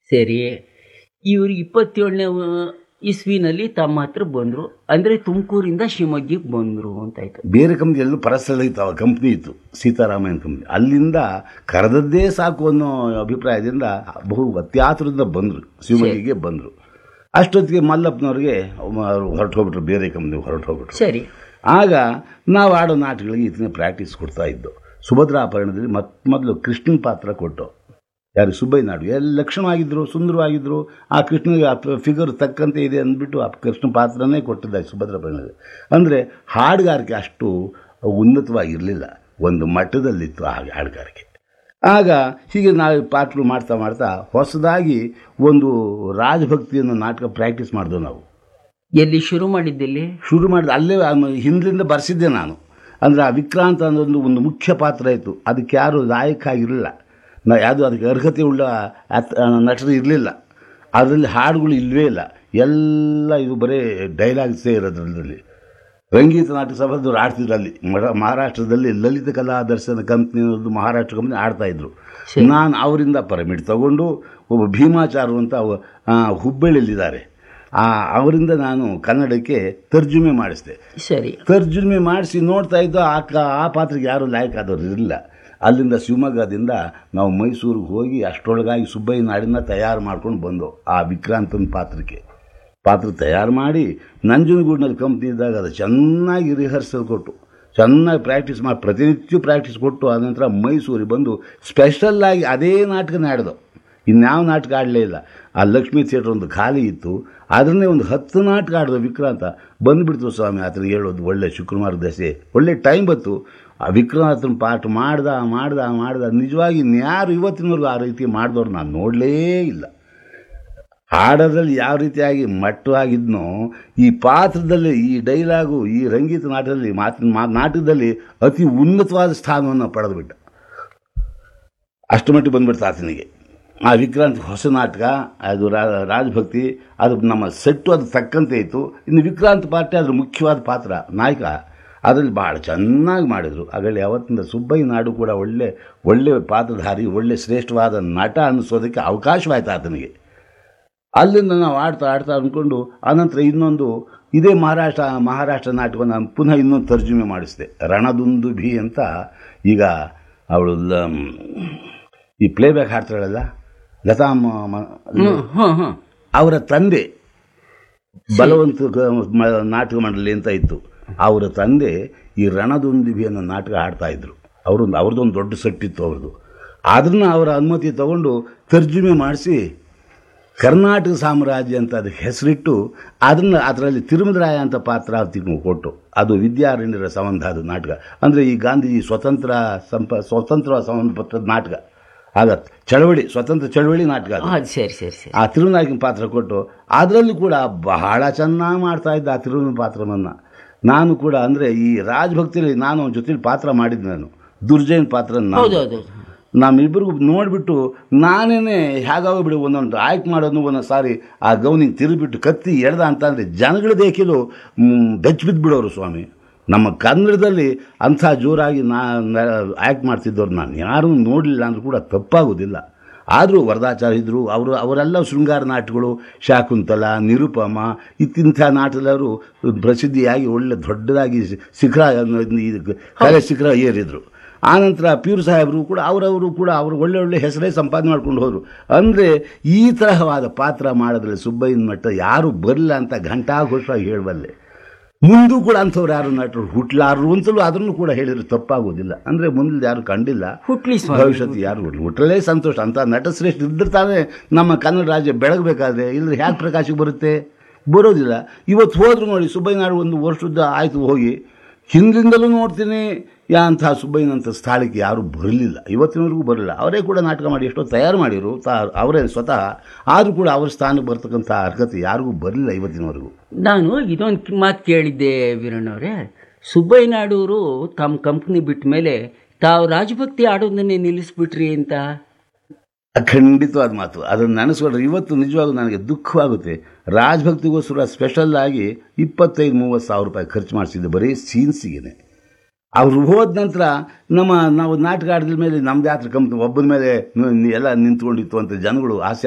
ಸರಿ ಇವ್ರು ಇಪ್ಪತ್ತೇಳನೇ ಇಸ್ವಿನಲ್ಲಿ ತಮ್ಮ ಹತ್ರ ಬಂದರು ಅಂದರೆ ತುಮಕೂರಿಂದ ಶಿವಮೊಗ್ಗಕ್ಕೆ ಬಂದರು ಅಂತಾಯ್ತು ಬೇರೆ ಕಂಪ್ನಿ ಎಲ್ಲೂ ಪರಸ್ಥಳ ಇತ್ತು ಆ ಕಂಪ್ನಿ ಇತ್ತು ಸೀತಾರಾಮಯ್ಯನ ಕಂಪ್ನಿ ಅಲ್ಲಿಂದ ಕರೆದದ್ದೇ ಸಾಕು ಅನ್ನೋ ಅಭಿಪ್ರಾಯದಿಂದ ಬಹು ಅತ್ಯಾತುರದಿಂದ ಬಂದರು ಶಿವಮೊಗ್ಗಿಗೆ ಬಂದರು ಅಷ್ಟೊತ್ತಿಗೆ ಮಲ್ಲಪ್ಪನವ್ರಿಗೆ ಹೊರಟು ಹೋಗ್ಬಿಟ್ರು ಬೇರೆ ಕಂಪ್ನಿಗೆ ಹೊರಟು ಹೋಗ್ಬಿಟ್ರು ಸರಿ ಆಗ ನಾವು ಆಡೋ ನಾಟಕಗಳಿಗೆ ಇದನ್ನ ಪ್ರಾಕ್ಟೀಸ್ ಕೊಡ್ತಾ ಇದ್ದು ಸುಭದ್ರಾಪರಣದಲ್ಲಿ ಮತ್ ಮೊದಲು ಕೃಷ್ಣನ ಪಾತ್ರ ಕೊಟ್ಟು ಯಾರು ಸುಬ್ಬಯ್ಯ ನಾಡು ಎಲ್ಲ ಲಕ್ಷಣವಾಗಿದ್ದರು ಸುಂದರವಾಗಿದ್ದರು ಆ ಕೃಷ್ಣನಿಗೆ ಫಿಗರ್ ತಕ್ಕಂತೆ ಇದೆ ಅಂದ್ಬಿಟ್ಟು ಆ ಕೃಷ್ಣ ಪಾತ್ರನೇ ಕೊಟ್ಟಿದ್ದ ಸುಭದ್ರಾಪರಣದಲ್ಲಿ ಅಂದರೆ ಹಾಡುಗಾರಿಕೆ ಅಷ್ಟು ಉನ್ನತವಾಗಿರಲಿಲ್ಲ ಒಂದು ಮಟ್ಟದಲ್ಲಿತ್ತು ಆ ಹಾಡುಗಾರಿಕೆ ಆಗ ಹೀಗೆ ನಾವು ಪಾತ್ರಗಳು ಮಾಡ್ತಾ ಮಾಡ್ತಾ ಹೊಸದಾಗಿ ಒಂದು ರಾಜಭಕ್ತಿಯನ್ನು ನಾಟಕ ಪ್ರಾಕ್ಟೀಸ್ ಮಾಡಿದೆವು ನಾವು ಎಲ್ಲಿ ಶುರು ಮಾಡಿದ್ದೆಲ್ಲಿ ಶುರು ಮಾಡಿದ ಅಲ್ಲೇ ಆ- ಹಿಂದ್ಲಿಂದ ಬರ್ಸಿದ್ದೆ ನಾನು ಅಂದರೆ ಆ ವಿಕ್ರಾಂತ ಅನ್ನೋದು ಒಂದು ಮುಖ್ಯ ಪಾತ್ರ ಇತ್ತು ಅದಕ್ಕೆ ಯಾರು ಲಾಯಕ ಆಗಿರಲಿಲ್ಲ ನಾ ಯಾವುದು ಅದಕ್ಕೆ ಅರ್ಹತೆ ಉಳ್ಳ ಅತ್- ಆ, ನಟರು ಇರಲಿಲ್ಲ ಅದರಲ್ಲಿ ಹಾಡುಗಳು ಇಲ್ಲವೇ ಇಲ್ಲ ಎಲ್ಲ ಇದು ಬರೀ ಡೈಲಾಗ್ಸೇ ಇರೋದ್ರಲ್ಲಿ ರಂಗೀತ ನಾಟಕ ಸಭಾದವ್ರು ಆಡ್ತಿದ್ರು ಅಲ್ಲಿ ಮರ- ಮಹಾರಾಷ್ಟ್ರದಲ್ಲಿ ಲಲಿತ ಕಲಾ ದರ್ಶನ ಕಂಪ್ನಿ ಅನ್ನೋದು ಮಹಾರಾಷ್ಟ್ರ ಕಂಪ್ನಿ ಆಡ್ತಾ ಇದ್ರು ನಾನು ಅವರಿಂದ ಪರ್ಮಿಟ್ ತಗೊಂಡು ಒಬ್ಬ ಭೀಮಾಚಾರು ಅಂತ ಅವ- ಆ, ಹುಬ್ಬಳ್ಳಿಯಲ್ಲಿದ್ದಾರೆ ಆ ಅವರಿಂದ ನಾನು ಕನ್ನಡಕ್ಕೆ ತರ್ಜುಮೆ ಮಾಡಿಸಿದೆ ಸರಿ ತರ್ಜುಮೆ ಮಾಡಿಸಿ ನೋಡ್ತಾ ಇದ್ದು ಆ ಕ- ಆ ಪಾತ್ರಕ್ಕೆ ಯಾರು ಲಾಯಕ್ ಆದವ್ರು ಇರಲಿಲ್ಲ ಅಲ್ಲಿಂದ ಶಿವಮೊಗ್ಗದಿಂದ ನಾವು ಮೈಸೂರಿಗೆ ಹೋಗಿ ಅಷ್ಟರೊಳಗಾಗಿ ಸುಬ್ಬಯ್ಯ ನಾಡಿನ ತಯಾರು ಮಾಡ್ಕೊಂಡು ಬಂದು ಆ ವಿಕ್ರಾಂತನ ಪಾತ್ರಕ್ಕೆ ಪಾತ್ರ ತಯಾರು ಮಾಡಿ ನಂಜನಗೂಡಿನಲ್ಲಿ ಕಂಪ್ನಿ ಇದ್ದಾಗ ಅದು ಚೆನ್ನಾಗಿ ರಿಹರ್ಸಲ್ ಕೊಟ್ಟು ಚೆನ್ನಾಗಿ ಪ್ರಾಕ್ಟೀಸ್ ಮಾಡಿ ಪ್ರತಿನಿತ್ಯ ಪ್ರಾಕ್ಟೀಸ್ ಕೊಟ್ಟು ಆನಂತರ ಮೈಸೂರಿಗೆ ಬಂದು ಸ್ಪೆಷಲ್ಲಾಗಿ ಅದೇ ನಾಟಕನೇ ಆಡಿದೋ ಇನ್ಯಾವ ನಾಟಕ ಆಡಲೇ ಇಲ್ಲ ಆ ಲಕ್ಷ್ಮೀ ಥಿಯೇಟರ್ ಒಂದು ಖಾಲಿ ಇತ್ತು ಅದನ್ನೇ ಒಂದು ಹತ್ತು ನಾಟಕ ಆಡಿದ ವಿಕ್ರಾಂತ ಬಂದುಬಿಡ್ತು ಸ್ವಾಮಿ ಆತನ ಹೇಳೋದು ಒಳ್ಳೆ ಶುಕ್ರವಾರ ದಸೆ ಒಳ್ಳೆ ಟೈಮ್ ಬಂತು ಆ ವಿಕ್ರಾಂತನ ಪಾಠ ಮಾಡ್ದ ಮಾಡ್ದ ಮಾಡ್ದ ನಿಜವಾಗಿ ಇನ್ಯಾರು ಇವತ್ತಿನವರೆಗೂ ಆ ರೀತಿ ಮಾಡಿದವ್ರು ನಾನು ನೋಡಲೇ ಇಲ್ಲ ಹಾಡೋದ್ರಲ್ಲಿ ಯಾವ ರೀತಿಯಾಗಿ ಮಟ್ಟವಾಗಿದ್ನೋ ಈ ಪಾತ್ರದಲ್ಲಿ ಈ ಡೈಲಾಗು ಈ ರಂಗೀತ ನಾಟಕದಲ್ಲಿ ಮಾತಿನ ಮಾ ನಾಟಕದಲ್ಲಿ ಅತಿ ಉನ್ನತವಾದ ಸ್ಥಾನವನ್ನು ಪಡೆದುಬಿಟ್ಟ ಅಷ್ಟು ಮಟ್ಟಿಗೆ ಬಂದ್ಬಿಡ್ತು ಆತನಿಗೆ ಆ ವಿಕ್ರಾಂತ್ ಹೊಸ ನಾಟಕ ಅದು ರಾ- ರಾಜಭಕ್ತಿ ಅದು ನಮ್ಮ ಸೆಟ್ಟು ಅದು ತಕ್ಕಂತೆ ಇತ್ತು ಇನ್ನು ವಿಕ್ರಾಂತ್ ಪಾರ್ಟಿ ಅದ್ರ ಮುಖ್ಯವಾದ ಪಾತ್ರ ನಾಯಕ ಅದರಲ್ಲಿ ಭಾಳ ಚೆನ್ನಾಗಿ ಮಾಡಿದರು ಅದರಲ್ಲಿ ಯಾವತ್ತಿಂದ ಸುಬ್ಬಯ್ಯ ನಾಡು ಕೂಡ ಒಳ್ಳೆ ಒಳ್ಳೆ ಪಾತ್ರಧಾರಿ ಒಳ್ಳೆ ಶ್ರೇಷ್ಠವಾದ ನಟ ಅನ್ನಿಸೋದಕ್ಕೆ ಅವಕಾಶವಾಯ್ತು ಆತನಿಗೆ ಅಲ್ಲಿಂದ ನಾವು ಆಡ್ತಾ ಆಡ್ತಾ ಅಂದ್ಕೊಂಡು ಆನಂತರ ಇನ್ನೊಂದು ಇದೇ ಮಹಾರಾಷ್ಟ್ರ ಮಹಾರಾಷ್ಟ್ರ ನಾಟಕವನ್ನು ನಾನು ಪುನಃ ಇನ್ನೊಂದು ತರ್ಜುಮೆ ಮಾಡಿಸಿದೆ ರಣದುಂದುಭಿ ಅಂತ ಈಗ ಅವಳು ಲ- ಈ ಪ್ಲೇಬ್ಯಾಕ್ ಹಾಡ್ತಾಳಲ್ಲ ಲತಾ ಮ- ಮ- ಹ್ಮ್ ಹ್ಮ್ ಹ್ಮ್ ಅವರ ತಂದೆ ಬಲವಂತ ಕ- ಮ- ನಾಟಕ ಮಂಡಳಿ ಅಂತ ಇತ್ತು ಅವರ ತಂದೆ ಈ ರಣದುಂದುಭಿ ಅನ್ನೋ ನಾಟಕ ಆಡ್ತಾ ಇದ್ರು ಅವ್ರೊಂದು ಅವ್ರದ್ದೊಂದು ದೊಡ್ಡ ಸೆಟ್ಟಿತ್ತು ಅವ್ರದ್ದು ಅದನ್ನ ಅವರ ಅನುಮತಿ ತಗೊಂಡು ತರ್ಜುಮೆ ಮಾಡಿಸಿ ಕರ್ನಾಟಕ ಸಾಮ್ರಾಜ್ಯ ಅಂತ ಅದಕ್ಕೆ ಹೆಸರಿಟ್ಟು ಅದನ್ನು ಅದರಲ್ಲಿ ತಿರುಮಲರಾಯ ಅಂತ ಪಾತ್ರ ಅದಕ್ಕೆ ಕೊಟ್ಟು ಅದು ವಿದ್ಯಾರಣ್ಯರ ಸಂಬಂಧ ಅದು ನಾಟಕ ಅಂದರೆ ಈ ಗಾಂಧೀಜಿ ಸ್ವತಂತ್ರ ಸಂಪ ಸ್ವತಂತ್ರ ಸಂಬಂಧಪಟ್ಟ ನಾಟಕ ಆಗ ಚಳವಳಿ ಸ್ವತಂತ್ರ ಚಳವಳಿ ನಾಟಕ ಅದು. ಅದು ಸರಿ ಸರಿ ಸರಿ ಆ ತಿರುನಾಯಕನ ಪಾತ್ರ ಕೊಟ್ಟು ಅದರಲ್ಲೂ ಕೂಡ ಬಹಳ ಚೆನ್ನಾಗಿ ಮಾಡ್ತಾ ಇದ್ದ ಆ ತಿರುವಿನ ಪಾತ್ರವನ್ನು ನಾನು ಕೂಡ ಅಂದರೆ ಈ ರಾಜಭಕ್ತಿಯಲ್ಲಿ ನಾನು ಅವನ ಜೊತೆಲಿ ಪಾತ್ರ ಮಾಡಿದ್ದೆ ನಾನು ದುರ್ಜಯನ್ ಪಾತ್ರ ನಾನು ಹೌದು ಹೌದು ನಮ್ಮಿಬ್ಬರಿಗೂ ನೋಡಿಬಿಟ್ಟು ನಾನೇನೆ ಹೇಗಾಗೋಗ್ಬಿಡು ಒಂದೊಂದು ಆಯ್ಕೆ ಮಾಡೋದು ಒಂದೊಂದು ಸಾರಿ ಆ ಗೌನಿಗೆ ತಿರುಗಿಬಿಟ್ಟು ಕತ್ತಿ ಎಳ್ದ ಅಂತ ಅಂದರೆ ಜನಗಳ ದೇಕಿಲು ಬೆಚ್ಚ ಬಿದ್ದುಬಿಡೋರು ಸ್ವಾಮಿ ನಮ್ಮ ಕನ್ನಡದಲ್ಲಿ ಅಂಥ ಜೋರಾಗಿ ನಾ ಆ್ಯಕ್ಟ್ ಮಾಡ್ತಿದ್ದವ್ರು ನಾನು ಯಾರೂ ನೋಡಲಿಲ್ಲ ಅಂದರೂ ಕೂಡ ತಪ್ಪಾಗೋದಿಲ್ಲ ಆದರೂ ವರದಾಚಾರ್ಯ ಇದ್ದರು ಅವರು ಅವರೆಲ್ಲ ಶೃಂಗಾರ ನಾಟಗಳು ಶಾಕುಂತಲ ನಿರುಪಮ ಇತ್ತಿಂಥ ನಾಟದವರು ಪ್ರಸಿದ್ಧಿಯಾಗಿ ಒಳ್ಳೆ ದೊಡ್ಡದಾಗಿ ಶಿಖರ ಇದು ಕಲೆ ಶಿಖರ ಏರಿದ್ರು ಆನಂತರ ಪ್ಯೂರ್ ಸಾಹೇಬರು ಕೂಡ ಅವರವರು ಕೂಡ ಅವರು ಒಳ್ಳೆ ಒಳ್ಳೆ ಹೆಸರೇ ಸಂಪಾದನೆ ಮಾಡ್ಕೊಂಡು ಹೋದರು ಅಂದರೆ ಈ ತರಹವಾದ ಪಾತ್ರ ಮಾಡೋದ್ರಲ್ಲಿ ಸುಬ್ಬಯ್ಯನ ಮಟ್ಟ ಯಾರು ಬರಲ್ಲ ಅಂತ ಘಂಟಾಘೋಷವಾಗಿ ಹೇಳಬಲ್ಲೆ ಮುಂದೂ ಕೂಡ ಅಂಥವ್ರು ಯಾರು ನಟರು ಹುಟ್ಲಾರರು ಅಂತಲೂ ಅದನ್ನು ಕೂಡ ಹೇಳಿದ್ರು ತಪ್ಪಾಗೋದಿಲ್ಲ ಅಂದರೆ ಮುಂದೆ ಯಾರು ಕಂಡಿಲ್ಲ ಹುಟ್ಲಿ ಸ್ವಾಮಿ ಭವಿಷ್ಯತ್ತು ಯಾರು ಹುಟ್ಲಿ ಹುಟ್ಟಲೇ ಸಂತೋಷ ಅಂತ ನಟ ಶ್ರೇಷ್ಠ ಇದ್ರೆ ತಾನೇ ನಮ್ಮ ಕನ್ನಡ ರಾಜ್ಯ ಬೆಳಗಬೇಕಾದ್ರೆ ಇಲ್ಲದ್ರೆ ಹ್ಯಾಕೆ ಪ್ರಕಾಶಕ್ಕೆ ಬರುತ್ತೆ ಬರೋದಿಲ್ಲ ಇವತ್ತು ಹೋದ್ರು ನೋಡಿ ಸುಬ್ಬಯ್ಯನಾಡು ಒಂದು ವರ್ಷದ ಆಯಿತು ಹೋಗಿ ಹಿಂದಿಂದಲೂ ನೋಡ್ತೀನಿ ಯಾ ಅಂಥ ಸುಬ್ಬಯ್ಯನಂಥ ಸ್ಥಳಕ್ಕೆ ಯಾರೂ ಬರಲಿಲ್ಲ ಇವತ್ತಿನವರೆಗೂ ಬರಲಿಲ್ಲ ಅವರೇ ಕೂಡ ನಾಟಕ ಮಾಡಿ ಎಷ್ಟೋ ತಯಾರು ಮಾಡಿರು ತಾ ಅವರೇ ಸ್ವತಃ ಆದರೂ ಕೂಡ ಅವ್ರ ಸ್ಥಾನಕ್ಕೆ ಬರ್ತಕ್ಕಂಥ ಅರ್ಹತೆ ಯಾರಿಗೂ ಬರಲಿಲ್ಲ ಇವತ್ತಿನವರೆಗೂ ನಾನು ಇದೊಂದು ಮಾತು ಕೇಳಿದ್ದೆ ವೀರಣ್ಣವ್ರೆ ಸುಬ್ಬಯ್ಯ ನಾಡೂರು ತಮ್ಮ ಕಂಪ್ನಿ ಬಿಟ್ಟ ಮೇಲೆ ತಾವು ರಾಜಭಕ್ತಿ ಆಡೋದನ್ನೇ ನಿಲ್ಲಿಸ್ಬಿಟ್ರಿ ಅಂತ ಖಂಡಿತವಾದ ಮಾತು ಅದನ್ನು ನೆನೆಸ್ಕೊಂಡ್ರೆ ಇವತ್ತು ನಿಜವಾಗೂ ನನಗೆ ದುಃಖವಾಗುತ್ತೆ ರಾಜಭಕ್ತಿಗೋಸ್ಕರ ಸ್ಪೆಷಲ್ ಆಗಿ ಇಪ್ಪತ್ತೈದು ಮೂವತ್ತು ಸಾವಿರ ರೂಪಾಯಿ ಖರ್ಚು ಮಾಡಿಸಿದ್ದೆ ಬರೀ ಸೀನ್ಸಿಗೆ ಅವ್ರು ಹೋದ ನಂತರ ನಮ್ಮ ನಾವು ನಾಟಕ ಆಡಿದ ಮೇಲೆ ನಮ್ದು ಯಾತ್ರ ಕಂಪ್ನಿ ಒಬ್ಬನ ಮೇಲೆ ನ- ಎಲ್ಲ ನಿಂತ್ಕೊಂಡಿತ್ತು ಅಂತ ಜನಗಳು ಆಸೆ